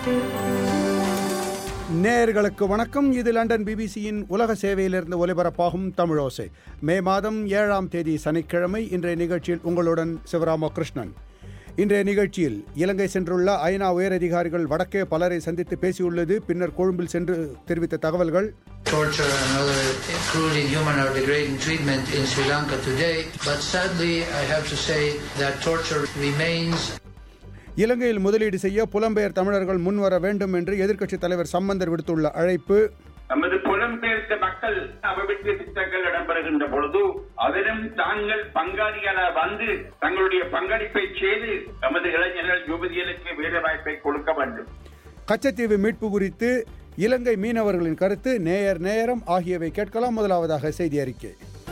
நேயர்களுக்கு வணக்கம் இது லண்டன் பிபிசியின் உலக சேவையிலிருந்து ஒலிபரப்பாகும் தமிழோசை மே மாதம் ஏழாம் தேதி சனிக்கிழமை இன்றைய நிகழ்ச்சியில் உங்களுடன் சிவராமகிருஷ்ணன் இன்றைய நிகழ்ச்சியில் இலங்கை சென்றுள்ள ஐநா உயரதிகாரிகள் வடக்கே பலரை சந்தித்து பேசியுள்ளது பின்னர் கொழும்பில் சென்று தெரிவித்த தகவல்கள் torture and other cruel, inhuman or degrading treatment in Sri Lanka today. But sadly, I have to say that torture remains இலங்கையில் முதலீடு செய்ய புலம்பெயர் தமிழர்கள் முன்வர வேண்டும் என்று எதிர்க்கட்சித் தலைவர் சம்பந்தர் விடுத்துள்ள அழைப்பு நமது புலம்பெயர்ந்த மக்கள் அபிவிருத்தி திட்டங்கள் இடம்பெறுகின்ற பொழுது அதிலும் தாங்கள் பங்காளிகளாக வந்து தங்களுடைய பங்களிப்பை செய்து நமது இளைஞர்கள் யுவதிகளுக்கு வேலை வாய்ப்பை கொடுக்க வேண்டும் கச்சத்தீவு மீட்பு குறித்து இலங்கை மீனவர்களின் கருத்து நேயர் நேரம் ஆகியவை கேட்கலாம் முதலாவதாக செய்தி அறிக்கை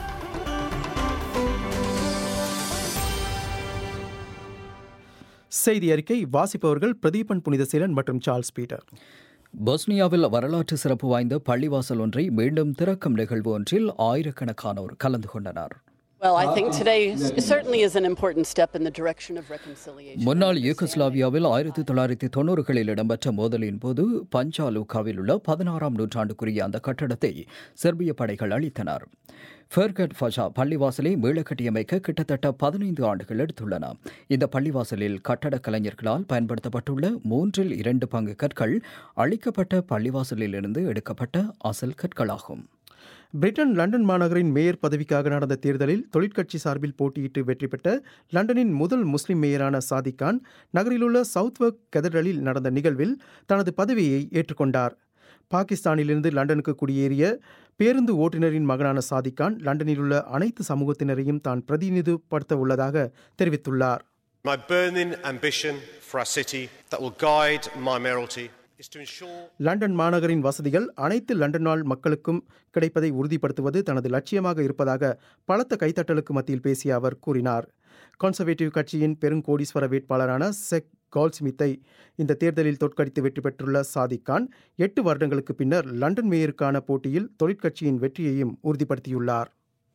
செய்தி அறிக்கை வாசிப்பவர்கள் பிரதீபன் புனிதசீலன் மற்றும் சார்ல்ஸ் பீட்டர் பொஸ்னியாவில் வரலாற்று சிறப்பு வாய்ந்த பள்ளிவாசல் ஒன்றை மீண்டும் திறக்கும் நிகழ்வு ஒன்றில் ஆயிரக்கணக்கானோர் கலந்து கொண்டனர் Well, I think today certainly is an important step in the direction of reconciliation. முன்னாள் யூகோஸ்லாவியாவில் ஆயிரத்தி தொள்ளாயிரத்தி தொண்ணூறுகளில் இடம்பெற்ற மோதலின் போது பஞ்சாலுகாவில் உள்ள பதினாறாம் நூற்றாண்டுக்குரிய அந்த கட்டடத்தை செர்பிய படைகள் அளித்தனர் ஃபெர்கட் ஃபஷா பள்ளிவாசலை மீளக்கட்டியமைக்க கிட்டத்தட்ட பதினைந்து ஆண்டுகள் எடுத்துள்ளன இந்த பள்ளிவாசலில் கட்டடக் கலைஞர்களால் பயன்படுத்தப்பட்டுள்ள மூன்றில் இரண்டு பங்கு கற்கள் அழிக்கப்பட்ட பள்ளிவாசலிலிருந்து எடுக்கப்பட்ட அசல் கற்களாகும் பிரிட்டன் லண்டன் மாநகரின் மேயர் பதவிக்காக நடந்த தேர்தலில் தொழிற்கட்சி சார்பில் போட்டியிட்டு வெற்றி பெற்ற லண்டனின் முதல் முஸ்லிம் மேயரான சாதிக் கான் நகரிலுள்ள சவுத்வர்க் கெதட்ரலில் நடந்த நிகழ்வில் தனது பதவியை ஏற்றுக்கொண்டார் பாகிஸ்தானிலிருந்து லண்டனுக்கு குடியேறிய பேருந்து ஓட்டுநரின் மகனான சாதிக் கான் லண்டனில் உள்ள அனைத்து சமூகத்தினரையும் தான் பிரதிநிதிப்படுத்த உள்ளதாக தெரிவித்துள்ளார் My burning ambition for our city that will guide my mayoralty is to ensure London மாநகரின் வசதிகள் அனைத்து லண்டன் வாழ் மக்களுக்கும் கிடைப்பதை உறுதிப்படுத்துவது தனது லட்சியமாக இருப்பதாக பலத்த கைத்தட்டலுக்கு மத்தியில் பேசிய அவர் கூறினார் கன்சர்வேட்டிவ் கட்சியின் பெருங்கோடீஸ்வர வேட்பாளரான செக் கால்ஸ்மித்தை இந்த தேர்தலில் தோற்கடித்து வெற்றி பெற்றுள்ள சாதிக் கான் எட்டு வருடங்களுக்கு பின்னர் லண்டன் மேயருக்கான போட்டியில் தொழிற்கட்சியின் வெற்றியையும் உறுதிப்படுத்தியுள்ளார்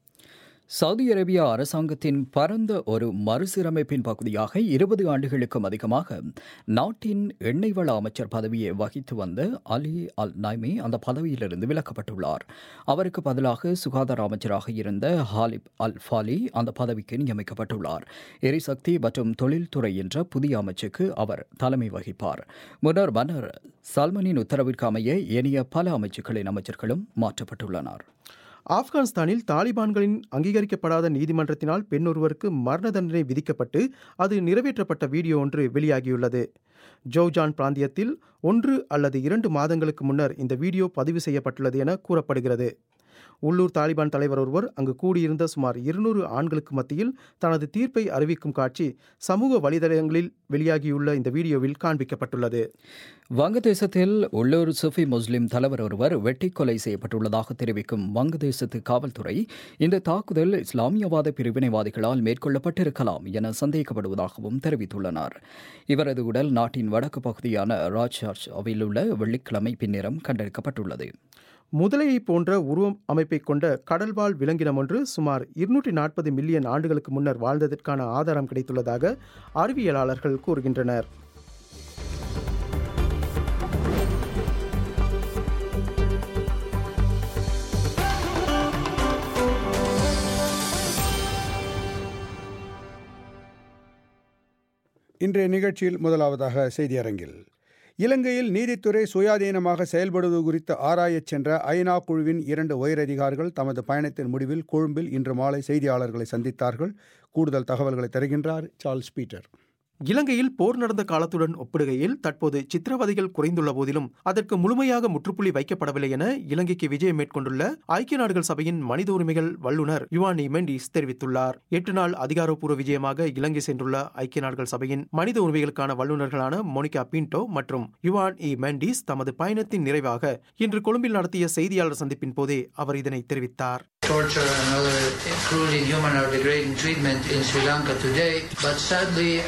சவுதி அரேபியா அரசாங்கத்தின் பரந்த ஒரு மறுசீரமைப்பின் பகுதியாக இருபது ஆண்டுகளுக்கும் அதிகமாக நாட்டின் எண்ணெய் வள அமைச்சர் பதவியை வகித்து வந்த அலி அல் நைமி அந்த பதவியிலிருந்து விலக்கப்பட்டுள்ளார் அவருக்கு பதிலாக சுகாதார அமைச்சராக இருந்த ஹாலிப் அல் ஃபாலி அந்த பதவிக்கு நியமிக்கப்பட்டுள்ளார் எரிசக்தி மற்றும் தொழில்துறை என்ற புதிய அமைச்சுக்கு அவர் தலைமை வகிப்பார் முன்னர் மன்னர் சல்மனின் உத்தரவிற்கு அமைய ஏனைய பல அமைச்சுக்களின் அமைச்சர்களும் மாற்றப்பட்டுள்ளனர் ஆப்கானிஸ்தானில் தாலிபான்களின் அங்கீகரிக்கப்படாத நீதிமன்றத்தினால் பெண் ஒருவருக்கு மரண தண்டனை விதிக்கப்பட்டு அது நிறைவேற்றப்பட்ட வீடியோ ஒன்று வெளியாகியுள்ளது ஜோஜான் பிராந்தியத்தில் ஒன்று அல்லது இரண்டு மாதங்களுக்கு முன்னர் இந்த வீடியோ பதிவு செய்யப்பட்டுள்ளது என கூறப்படுகிறது உள்ளூர் தாலிபான் தலைவர் ஒருவர் அங்கு கூடியிருந்த சுமார் இருநூறு ஆண்களுக்கு மத்தியில் தனது தீர்ப்பை அறிவிக்கும் காட்சி சமூக வலைதளங்களில் வெளியாகியுள்ள இந்த வீடியோவில் காண்பிக்கப்பட்டுள்ளது வங்கதேசத்தில் உள்ளூர் சுஃபி முஸ்லிம் தலைவர் ஒருவர் வெட்டி கொலை செய்யப்பட்டுள்ளதாக தெரிவிக்கும் வங்கதேசத்து காவல்துறை இந்த தாக்குதல் இஸ்லாமியவாத பிரிவினைவாதிகளால் மேற்கொள்ளப்பட்டிருக்கலாம் என சந்தேகிக்கப்படுவதாகவும் தெரிவித்துள்ளனர் இவரது உடல் நாட்டின் வடக்கு பகுதியான ராஜ்ஷாவில் உள்ள வெள்ளிக்கிழமை பின்னிரம் கண்டெடுக்கப்பட்டுள்ளது முதலையை போன்ற உருவம் அமைப்பை கொண்ட கடல்வாழ் விலங்கினம் ஒன்று சுமார் இருநூற்றி நாற்பது மில்லியன் ஆண்டுகளுக்கு முன்னர் வாழ்ந்ததற்கான ஆதாரம் கிடைத்துள்ளதாக அறிவியலாளர்கள் கூறுகின்றனர் இன்றைய நிகழ்ச்சியில் முதலாவதாக செய்தியரங்கில் இலங்கையில் நீதித்துறை சுயாதீனமாக செயல்படுவது குறித்து ஆராயச் சென்ற ஐநா குழுவின் இரண்டு உயரதிகாரிகள் தமது பயணத்தின் முடிவில் கொழும்பில் இன்று மாலை செய்தியாளர்களை சந்தித்தார்கள் கூடுதல் தகவல்களை தருகின்றார் சார்ல்ஸ் பீட்டர் இலங்கையில் போர் நடந்த காலத்துடன் ஒப்பிடுகையில் தற்போது சித்திரவதைகள் குறைந்துள்ள போதிலும் அதற்கு முழுமையாக முற்றுப்புள்ளி வைக்கப்படவில்லை என இலங்கைக்கு விஜயம் மேற்கொண்டுள்ள ஐக்கிய நாடுகள் சபையின் மனித உரிமைகள் வல்லுநர் யுவானி மெண்டிஸ் தெரிவித்துள்ளார் எட்டு நாள் அதிகாரப்பூர்வ விஜயமாக இலங்கை சென்றுள்ள ஐக்கிய நாடுகள் சபையின் மனித உரிமைகளுக்கான வல்லுநர்களான மோனிகா பின்டோ மற்றும் யுவான் இ மெண்டிஸ் தமது பயணத்தின் நிறைவாக இன்று கொழும்பில் நடத்திய செய்தியாளர் சந்திப்பின் போதே அவர் இதனை தெரிவித்தார் torture and other cruel, inhuman or degrading treatment in Sri Lanka today. But sadly, I have to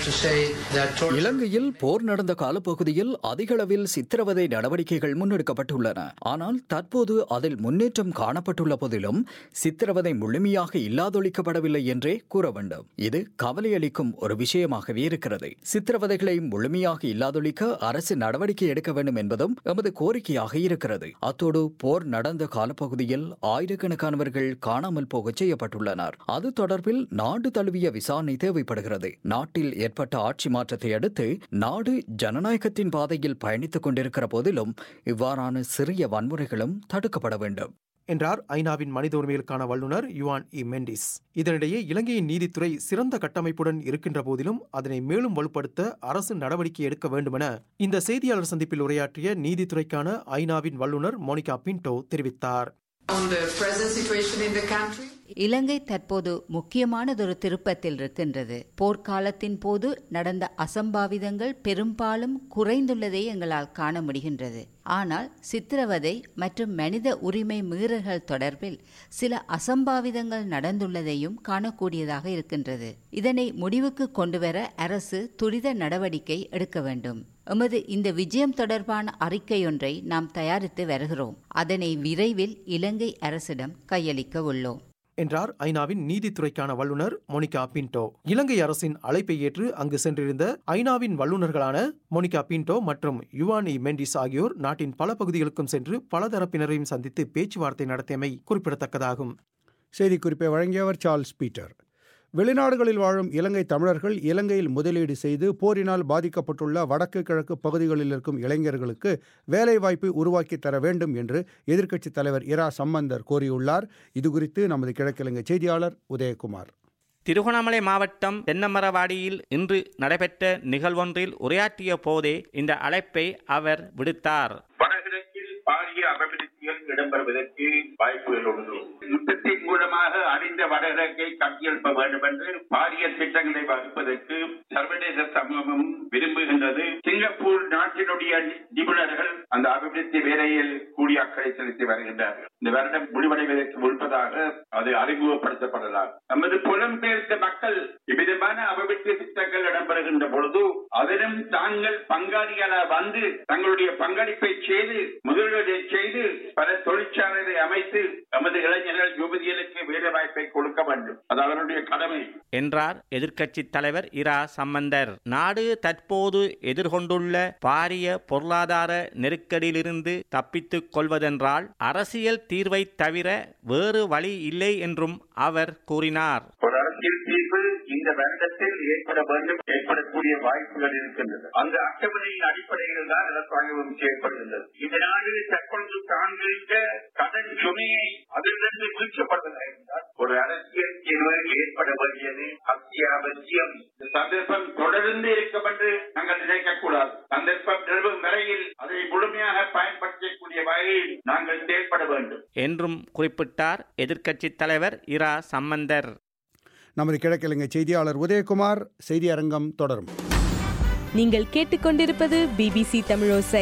to say that torture. இலங்கையில் போர் நடந்த காலப்பகுதியில் அதிகளவில் சித்திரவதை நடவடிக்கைகள் முன்னெடுக்கப்பட்டுள்ளன ஆனால் தற்போது அதில் முன்னேற்றம் காணப்பட்டுள்ள போதிலும் சித்திரவதை முழுமையாக இல்லாதொழிக்கப்படவில்லை என்றே கூற வேண்டும் இது கவலையளிக்கும் ஒரு விஷயமாகவே இருக்கிறது சித்திரவதைகளை முழுமையாக இல்லாதொழிக்க அரசு நடவடிக்கை எடுக்க வேண்டும் என்பதும் எமது கோரிக்கையாக இருக்கிறது அத்தோடு போர் நடந்த காலப்பகுதியில் ஆயிரக்கணக்கானவர்கள் காணாமல் போகச் செய்யப்பட்டுள்ளனர் அது தொடர்பில் நாடு தழுவிய விசாரணை தேவைப்படுகிறது நாட்டில் ஏற்பட்ட ஆட்சி மாற்றத்தை அடுத்து நாடு ஜனநாயகத்தின் பாதையில் பயணித்துக் கொண்டிருக்கிற போதிலும் இவ்வாறான சிறிய வன்முறைகளும் தடுக்கப்பட வேண்டும் என்றார் ஐநாவின் மனித உரிமைகளுக்கான வல்லுநர் யுவான் இ மெண்டிஸ் இதனிடையே இலங்கையின் நீதித்துறை சிறந்த கட்டமைப்புடன் இருக்கின்ற போதிலும் அதனை மேலும் வலுப்படுத்த அரசு நடவடிக்கை எடுக்க வேண்டுமென இந்த செய்தியாளர் சந்திப்பில் உரையாற்றிய நீதித்துறைக்கான ஐநாவின் வல்லுநர் மோனிகா பின்டோ தெரிவித்தார் On the present situation in the country, Ilankai தற்போது முக்கியமானதொரு திருப்பத்தில் இருக்கின்றது போர்க்காலத்தின் போது நடந்த அசம்பாவிதங்கள் பெரும்பாலும் குறைந்துள்ளதை எங்களால் காண முடிகின்றது ஆனால் சித்திரவதை மற்றும் மனித உரிமை மீறல்கள் தொடர்பில் சில அசம்பாவிதங்கள் நடந்துள்ளதையும் காணக்கூடியதாக இருக்கின்றது இதனை முடிவுக்கு கொண்டுவர அரசு துரித நடவடிக்கை எடுக்க வேண்டும் எமது இந்த விஜயம் தொடர்பான அறிக்கையொன்றை நாம் தயாரித்து வருகிறோம் அதனை விரைவில் இலங்கை அரசிடம் கையளிக்க உள்ளோம் என்றார் ஐநாவின் நீதித்துறைக்கான வல்லுநர் மோனிகா பின்டோ இலங்கை அரசின் அழைப்பை ஏற்று அங்கு சென்றிருந்த ஐநாவின் வல்லுநர்களான மோனிகா பின்டோ மற்றும் யுவானி மெண்டிஸ் ஆகியோர் நாட்டின் பல பகுதிகளுக்கும் சென்று பல தரப்பினரையும் சந்தித்து பேச்சுவார்த்தை நடத்தியமை குறிப்பிடத்தக்கதாகும் செய்திக்குறிப்பை வழங்கியவர் சார்ல்ஸ் பீட்டர் வெளிநாடுகளில் வாழும் இலங்கை தமிழர்கள் இலங்கையில் முதலீடு செய்து போரினால் பாதிக்கப்பட்டுள்ள வடக்கு கிழக்கு பகுதிகளில் இருக்கும் இளைஞர்களுக்கு வேலைவாய்ப்பை உருவாக்கி தர வேண்டும் என்று எதிர்க்கட்சித் தலைவர் இரா சம்பந்தர் கோரியுள்ளார் இதுகுறித்து நமது கிழக்கிழங்கை செய்தியாளர் உதயகுமார் திருகோணமலை மாவட்டம் தென்னமரவாடியில் இன்று நடைபெற்ற நிகழ்வொன்றில் உரையாற்றிய போதே இந்த அழைப்பை அவர் விடுத்தார் வடகிழக்கில் பாரிய அபிவிருத்திகள் இடம்பெறுவதற்கு வாய்ப்புகள் உண்டு யுத்தத்தின் மூலமாக அழிந்த வடகிழக்கை கட்டியெழுப்ப வேண்டும் என்று பாரிய திட்டங்களை வகுப்பதற்கு சர்வதேச சமூகமும் விரும்புகின்றது சிங்கப்பூர் நாட்டினுடைய நிபுணர்கள் அந்த அபிவிருத்தி வேலையில் கூடிய அக்கறை செலுத்தி வருகின்றார்கள் இந்த வருடம் முடிவடைவதற்கு முன்பதாக அது அறிமுகப்படுத்தப்படலாம் நமது புலம்பெயர்ந்த மக்கள் இவ்விதமான அபிவிருத்தி திட்டங்கள் இடம்பெறுகின்ற பொழுது அதிலும் தாங்கள் பங்காளிகளாக வந்து தங்களுடைய பங்களிப்பை செய்து முதலீடு செய்து பல தொழிற்சாலைகளை அமைத்து நமது இளைஞர்கள் யுவதிகளுக்கு வேலை வாய்ப்பை கொடுக்க வேண்டும் அது அவருடைய கடமை என்றார் எதிர்க்கட்சி தலைவர் இரா சம்பந்தர் நாடு தற்போது எதிர்கொண்டுள்ள பாரிய பொருளாதார நெருக்கடியிலிருந்து தப்பித்துக் கொள்வதென்றால் அரசியல் தீர்வை தவிர வேறு வழி இல்லை என்றும் அவர் கூறினார் ஒரு அரசியல் தீர்வு இந்த வருடத்தில் ஏற்பட வேண்டும் ஏற்படக்கூடிய வாய்ப்புகள் இருக்கின்றது அந்த அட்டவணையின் அடிப்படையில் தான் அரசாங்கம் செயல்படுகின்றது இந்த நாடு தற்பொழுது தாங்குகின்ற கடன் சுமையை அதிலிருந்து மீட்கப்பட்டதாக இருந்தால் ஒரு அரசியல் தீர்வு ஏற்பட வேண்டியது அத்தியாவசியம் இந்த சந்தர்ப்பம் தொடர்ந்து இருக்கும் என்று நாங்கள் நினைக்கக்கூடாது சந்தர்ப்பம் நிலவும் வரையில் அதை முழுமையாக பயன்படுத்தக்கூடிய வகையில் நாங்கள் செயல்பட வேண்டும் என்றும் குறிப்பிட்டார் எதிர்க்கட்சி தலைவர் இரா சம்பந்தர் நமது கிழக்கிழங்கை செய்தியாளர் உதயகுமார் செய்தி அரங்கம் தொடரும் நீங்கள் கேட்டுக்கொண்டிருப்பது பிபிசி தமிழோசை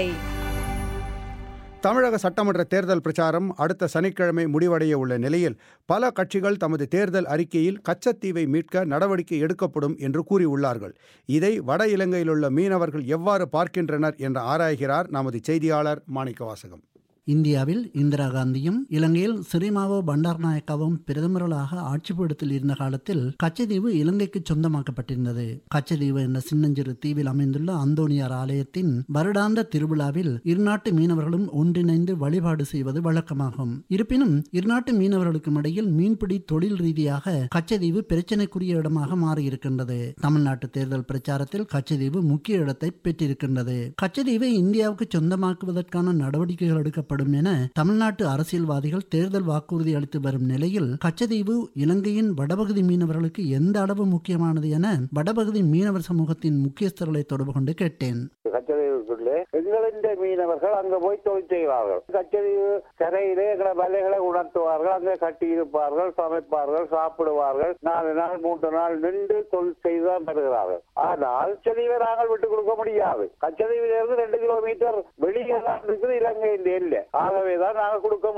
தமிழக சட்டமன்ற தேர்தல் பிரச்சாரம் அடுத்த சனிக்கிழமை முடிவடைய உள்ள நிலையில் பல கட்சிகள் தமது தேர்தல் அறிக்கையில் கச்சத்தீவை மீட்க நடவடிக்கை எடுக்கப்படும் என்று கூறியுள்ளார்கள் இதை வட இலங்கையில் உள்ள மீனவர்கள் எவ்வாறு பார்க்கின்றனர் என்று ஆராய்கிறார் நமது செய்தியாளர் மாணிக்கவாசகம் இந்தியாவில் இந்திரா காந்தியும் இலங்கையில் சிறிமாவோ பண்டார்நாயக்காவும் பிரதமர்களாக ஆட்சி பீடத்தில் இருந்த காலத்தில் கச்சதீவு இலங்கைக்கு சொந்தமாக்கப்பட்டிருந்தது கச்சதீவு என்ற சின்னஞ்சிறு தீவில் அமைந்துள்ள அந்தோனியார் ஆலயத்தின் வருடாந்த திருவிழாவில் இருநாட்டு மீனவர்களும் ஒன்றிணைந்து வழிபாடு செய்வது வழக்கமாகும் இருப்பினும் இருநாட்டு மீனவர்களுக்கும் இடையில் மீன்பிடி தொழில் ரீதியாக கச்சதீவு பிரச்சனைக்குரிய இடமாக மாறியிருக்கின்றது தமிழ்நாட்டு தேர்தல் பிரச்சாரத்தில் கச்சதீவு முக்கிய இடத்தை பெற்றிருக்கின்றது கச்சதீவை இந்தியாவுக்கு சொந்தமாக்குவதற்கான நடவடிக்கைகள் எடுக்கப்படும் செயல்படும் என தமிழ்நாட்டு அரசியல்வாதிகள் தேர்தல் வாக்குறுதி அளித்து வரும் நிலையில் கச்சதீவு இலங்கையின் வடபகுதி மீனவர்களுக்கு எந்த அளவு முக்கியமானது என வடபகுதி மீனவர் சமூகத்தின் முக்கியஸ்தர்களை தொடர்பு கொண்டு கேட்டேன் கச்சதீவுக்குள்ளே எங்களின் மீனவர்கள் அங்க போய் தொழில் செய்வார்கள் கச்சதீவு கரையிலே எங்களை வலைகளை உணர்த்துவார்கள் அங்கே கட்டி இருப்பார்கள் சமைப்பார்கள் சாப்பிடுவார்கள் நாலு நாள் மூன்று நாள் நின்று தொழில் செய்துதான் வருகிறார்கள் ஆனால் கச்சதீவை நாங்கள் விட்டுக் கொடுக்க முடியாது கச்சதீவிலிருந்து ரெண்டு கிலோமீட்டர் வெளியே தான் இருக்குது இலங்கையின் எல்லை ஆகவேதான் நாங்கள் கொடுக்க முடியாது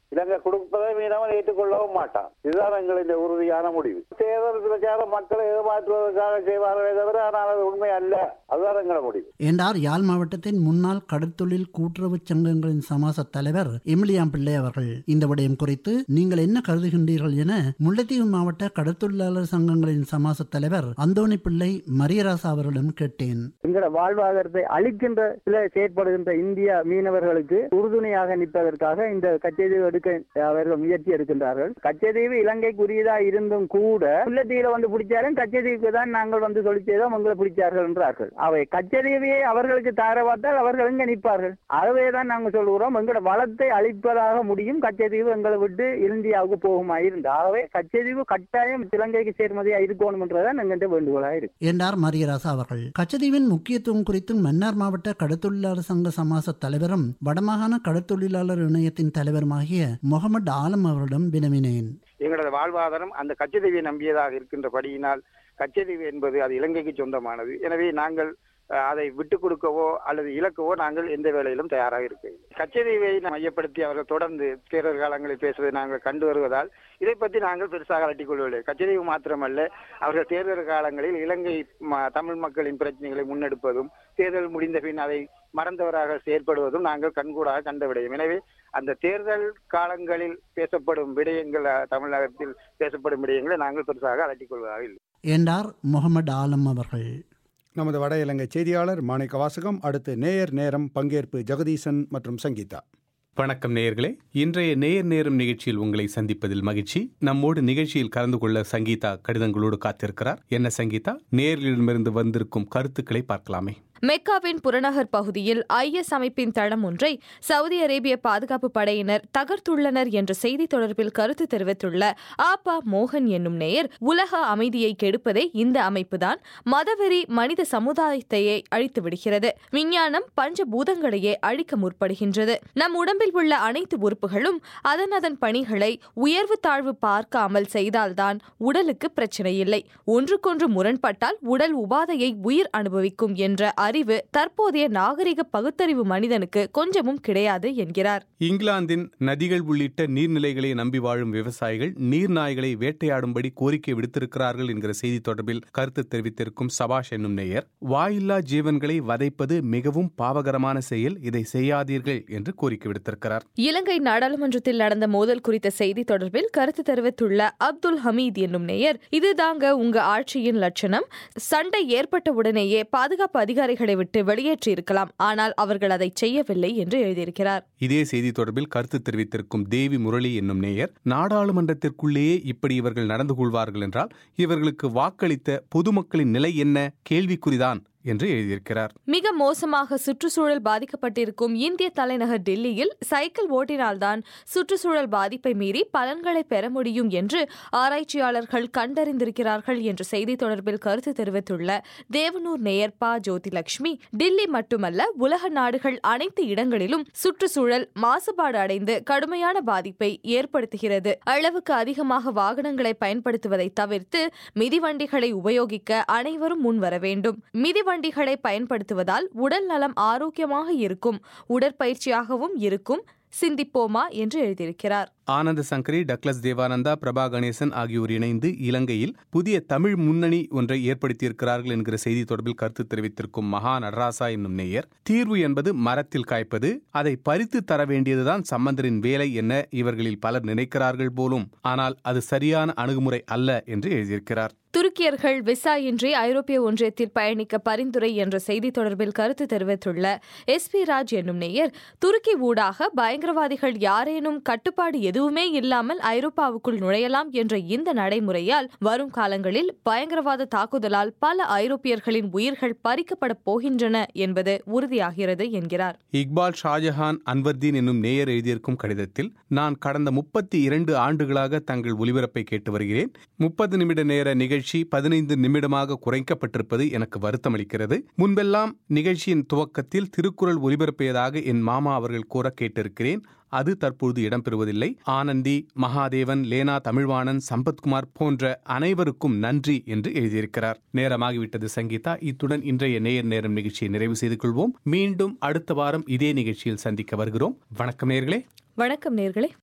இலங்கை கொடுப்பதை மீனவன் ஏற்றுக்கொள்ளவும் மாட்டான் இதுதான் எங்களின் உறுதியான முடிவு தேர்தல் பிரச்சாரம் மக்களை ஏமாற்றுவதற்காக செய்வார்களே தவிர ஆனால் அது உண்மை அல்ல அதுதான் எங்கள முடிவு என்றார் யாழ் மாவட்டத்தின் முன்னாள் கடற்தொழில் கூட்டுறவு சங்கங்களின் சமாச தலைவர் எமிலியாம் பிள்ளை அவர்கள் இந்த விடயம் குறித்து நீங்கள் என்ன கருதுகின்றீர்கள் என முல்லைத்தீவு மாவட்ட கடற்தொழிலாளர் சங்கங்களின் சமாச தலைவர் அந்தோணி பிள்ளை மரியராசா அவர்களிடம் கேட்டேன் எங்களோட வாழ்வாதாரத்தை அளிக்கின்ற சில செயற்படுகின்ற இந்திய மீனவர்களுக்கு உறுதுணையாக நிற்பதற்காக இந்த கச்சேதீவு எடுக்க அவர்கள் முயற்சி எடுக்கின்றார்கள் கச்சேதீவு இலங்கைக்குரியதா இருந்தும் கூட முல்லைத்தீவுல வந்து பிடிச்சாலும் கச்சேதீவுக்கு தான் நாங்கள் வந்து தொழில் செய்தோம் உங்களை பிடிச்சார்கள் என்றார்கள் அவை கச்சேதீவையை அவர்களுக்கு தார பார்த்தால் அவர்கள் எங்க நிற்பார்கள் ஆகவே தான் நாங்கள் சொல்கிறோம் எங்களோட வளத்தை அளிப்பதாக முடியும் கச்சேதீவு எங்களை விட்டு இந்தியாவுக்கு போகுமா இருந்து ஆகவே கச்சேதீவு கட்டாயம் இலங்கைக்கு சேர்மதியா இருக்கணும் என்றதான் எங்கிட்ட வேண்டுகோளாக இருக்கு என்றார் மரியராசா அவர்கள் கச்சதீவின் முக்கியத்துவம் குறித்து மன்னார் மாவட்ட கடற்தொழிலாளர் சங்க சமாச தலைவரும் வடமாகாண கடற்தொழிலாளர் இணையத்தின் தலைவருமாகிய முகமது ஆலம் அவரிடம் வினவினேன் எங்களது வாழ்வாதாரம் அந்த கச்சதீவை நம்பியதாக இருக்கின்றபடியினால் கச்சதீவு என்பது அது இலங்கைக்கு சொந்தமானது எனவே நாங்கள் அஹ், அதை விட்டுக் கொடுக்கவோ அல்லது இழக்கவோ நாங்கள் எந்த வேலையிலும் தயாராக இருக்கிறோம் கச்சதீவை மையப்படுத்தி அவர்கள் தொடர்ந்து தேர்தல் காலங்களில் பேசுவதை நாங்கள் கண்டு வருவதால் இதை பற்றி நாங்கள் பெருசாக அலட்டிக் கொள்ளவில்லை கச்சதீவு மாத்திரமல்ல அவர்கள் தேர்தல் காலங்களில் இலங்கை ம- தமிழ் மக்களின் பிரச்சனைகளை முன்னெடுப்பதும் தேர்தல் முடிந்த பின் அதை மறந்தவராக செயற்படுவதும் நாங்கள் கண்கூடாக கண்ட விடயம் எனவே அந்த தேர்தல் காலங்களில் பேசப்படும் விடயங்கள் அஹ், தமிழகத்தில் பேசப்படும் விடயங்களை நாங்கள் பெருசாக அலட்டிக் கொள்வதாக இல்லை என்றார் முகமது ஆலம் அவர்கள் நமது வட இலங்கை செய்தியாளர் மாணிக்க வாசகம் அடுத்து நேயர் நேரம் பங்கேற்பு ஜெகதீசன் மற்றும் சங்கீதா வணக்கம் நேயர்களே இன்றைய நேயர் நேரம் நிகழ்ச்சியில் உங்களை சந்திப்பதில் மகிழ்ச்சி நம்மோடு நிகழ்ச்சியில் கலந்து கொள்ள சங்கீதா கடிதங்களோடு காத்திருக்கிறார் என்ன சங்கீதா நேயர்களிடமிருந்து வந்திருக்கும் கருத்துக்களை பார்க்கலாமே மெக்காவின் புறநகர் பகுதியில் ஐஎஸ் அமைப்பின் தளம் ஒன்றை சவுதி அரேபிய பாதுகாப்பு படையினர் தகர்த்துள்ளனர் என்ற செய்தி தொடர்பில் கருத்து தெரிவித்துள்ள ஆபா மோகன் என்னும் நேயர் உலக அமைதியை கெடுப்பதே இந்த அமைப்புதான் மதவெறி மனித சமுதாயத்தையே அழித்து விடுகிறது விஞ்ஞானம் பஞ்ச பூதங்களையே அழிக்க முற்படுகின்றது நம் உடம்பில் உள்ள அனைத்து உறுப்புகளும் அதன் அதன் பணிகளை உயர்வு தாழ்வு பார்க்காமல் செய்தால்தான் உடலுக்கு பிரச்சனை இல்லை ஒன்றுக்கொன்று முரண்பட்டால் உடல் உபாதையை உயிர் அனுபவிக்கும் என்ற அறிவு தற்போதைய நாகரிக பகுத்தறிவு மனிதனுக்கு கொஞ்சமும் கிடையாது என்கிறார் இங்கிலாந்தின் நதிகள் உள்ளிட்ட நீர்நிலைகளை நம்பி வாழும் விவசாயிகள் நீர்நாய்களை வேட்டையாடும்படி கோரிக்கை விடுத்திருக்கிறார்கள் என்கிற செய்தி தொடர்பில் கருத்து தெரிவித்திருக்கும் சபாஷ் என்னும் நேயர் வாயில்லா ஜீவன்களை வதைப்பது மிகவும் பாவகரமான செயல் இதை செய்யாதீர்கள் என்று கோரிக்கை விடுத்திருக்கிறார் இலங்கை நாடாளுமன்றத்தில் நடந்த மோதல் குறித்த செய்தி தொடர்பில் கருத்து தெரிவித்துள்ள அப்துல் ஹமீத் என்னும் நேயர் இதுதாங்க உங்க ஆட்சியின் லட்சணம் சண்டை ஏற்பட்டவுடனேயே பாதுகாப்பு அதிகாரிகளை விட்டு வெளியேற்றி இருக்கலாம் ஆனால் அவர்கள் அதை செய்யவில்லை என்று எழுதியிருக்கிறார் இதே செய்தி தொடர்பில் கருத்து தெரிவித்திருக்கும் தேவி முரளி என்னும் நேயர் நாடாளுமன்றத்திற்குள்ளேயே இப்படி இவர்கள் நடந்து கொள்வார்கள் என்றால் இவர்களுக்கு வாக்களித்த பொதுமக்களின் நிலை என்ன கேள்விக்குறிதான் என்று எழுதியிருக்கிறார் மிக மோசமாக சுற்றுச்சூழல் பாதிக்கப்பட்டிருக்கும் இந்திய தலைநகர் டெல்லியில் சைக்கிள் ஓட்டினால்தான் சுற்றுச்சூழல் பாதிப்பை மீறி பலன்களை பெற முடியும் என்று ஆராய்ச்சியாளர்கள் கண்டறிந்திருக்கிறார்கள் என்ற செய்தி தொடர்பில் கருத்து தெரிவித்துள்ள தேவனூர் நேயர் பா ஜோதிலட்சுமி டில்லி மட்டுமல்ல உலக நாடுகள் அனைத்து இடங்களிலும் சுற்றுச்சூழல் மாசுபாடு அடைந்து கடுமையான பாதிப்பை ஏற்படுத்துகிறது அளவுக்கு அதிகமாக வாகனங்களை பயன்படுத்துவதை தவிர்த்து மிதிவண்டிகளை உபயோகிக்க அனைவரும் முன்வர வேண்டும் மிதிவண்டிகளை பயன்படுத்துவதால் உடல் நலம் ஆரோக்கியமாக இருக்கும் உடற்பயிற்சியாகவும் இருக்கும் சிந்திப்போமா என்று எழுதியிருக்கிறார் ஆனந்த சங்கரி டக்ளஸ் தேவானந்தா பிரபா கணேசன் ஆகியோர் இணைந்து இலங்கையில் புதிய தமிழ் முன்னணி ஒன்றை ஏற்படுத்தியிருக்கிறார்கள் என்கிற செய்தி தொடர்பில் கருத்து தெரிவித்திருக்கும் மகா நடராசா என்னும் நேயர் தீர்வு என்பது மரத்தில் காய்ப்பது அதை பறித்து தர வேண்டியதுதான் சம்பந்தரின் வேலை என இவர்களில் பலர் நினைக்கிறார்கள் போலும் ஆனால் அது சரியான அணுகுமுறை அல்ல என்று எழுதியிருக்கிறார் துருக்கியர்கள் விசா இன்றி ஐரோப்பிய ஒன்றியத்தில் பயணிக்க பரிந்துரை என்ற செய்தி தொடர்பில் கருத்து தெரிவித்துள்ள எஸ் பி ராஜ் என்னும் நேயர் துருக்கி ஊடாக பயங்கரவாதிகள் யாரேனும் கட்டுப்பாடு எதுவுமே இல்லாமல் ஐரோப்பாவுக்குள் நுழையலாம் என்ற இந்த நடைமுறையால் வரும் காலங்களில் பயங்கரவாத தாக்குதலால் பல ஐரோப்பியர்களின் உயிர்கள் பறிக்கப்பட போகின்றன என்பது உறுதியாகிறது என்கிறார் இக்பால் ஷாஜஹான் அன்வர்தீன் என்னும் நேயர் எழுதியிருக்கும் கடிதத்தில் நான் கடந்த முப்பத்தி இரண்டு ஆண்டுகளாக தங்கள் ஒலிபரப்பை கேட்டு வருகிறேன் முப்பது நிமிட நேர நிகழ்ச்சி பதினைந்து நிமிடமாக குறைக்கப்பட்டிருப்பது எனக்கு வருத்தமளிக்கிறது முன்பெல்லாம் நிகழ்ச்சியின் துவக்கத்தில் திருக்குறள் ஒலிபரப்பியதாக என் மாமா அவர்கள் கூற கேட்டிருக்கிறேன் அது தற்பொழுது இடம்பெறுவதில்லை ஆனந்தி மகாதேவன் லேனா தமிழ்வாணன் சம்பத்குமார் போன்ற அனைவருக்கும் நன்றி என்று எழுதியிருக்கிறார் நேரமாகிவிட்டது சங்கீதா இத்துடன் இன்றைய நேயர் நேரம் நிகழ்ச்சியை நிறைவு செய்து கொள்வோம் மீண்டும் அடுத்த வாரம் இதே நிகழ்ச்சியில் சந்திக்க வருகிறோம் வணக்கம் நேர்களே வணக்கம் நேர்களே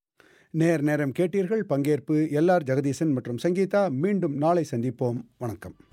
நேர் நேரம் கேட்டீர்கள் பங்கேற்பு எல்ஆர் ஜெகதீசன் மற்றும் சங்கீதா மீண்டும் நாளை சந்திப்போம் வணக்கம்